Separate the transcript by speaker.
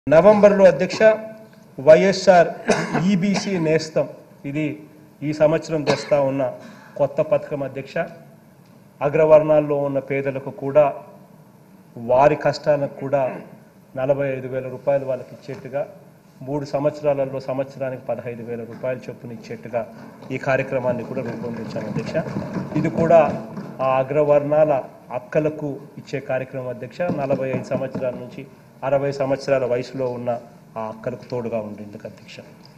Speaker 1: నవంబర్లో అధ్యక్ష వైఎస్ఆర్ ఈబీసీ నేస్తం ఇది ఈ సంవత్సరం తెస్తా ఉన్న కొత్త పథకం అధ్యక్ష అగ్రవర్ణాల్లో ఉన్న పేదలకు కూడా వారి కష్టాలకు కూడా నలభై ఐదు వేల రూపాయలు వాళ్ళకి ఇచ్చేట్టుగా మూడు సంవత్సరాలలో సంవత్సరానికి పదహైదు వేల రూపాయల చొప్పున ఇచ్చేట్టుగా ఈ కార్యక్రమాన్ని కూడా రూపొందించాను అధ్యక్ష ఇది కూడా ఆ అగ్రవర్ణాల అక్కలకు ఇచ్చే కార్యక్రమం అధ్యక్ష నలభై ఐదు సంవత్సరాల నుంచి అరవై సంవత్సరాల వయసులో ఉన్న ఆ అక్కలకు తోడుగా ఉండేందుకు అధ్యక్ష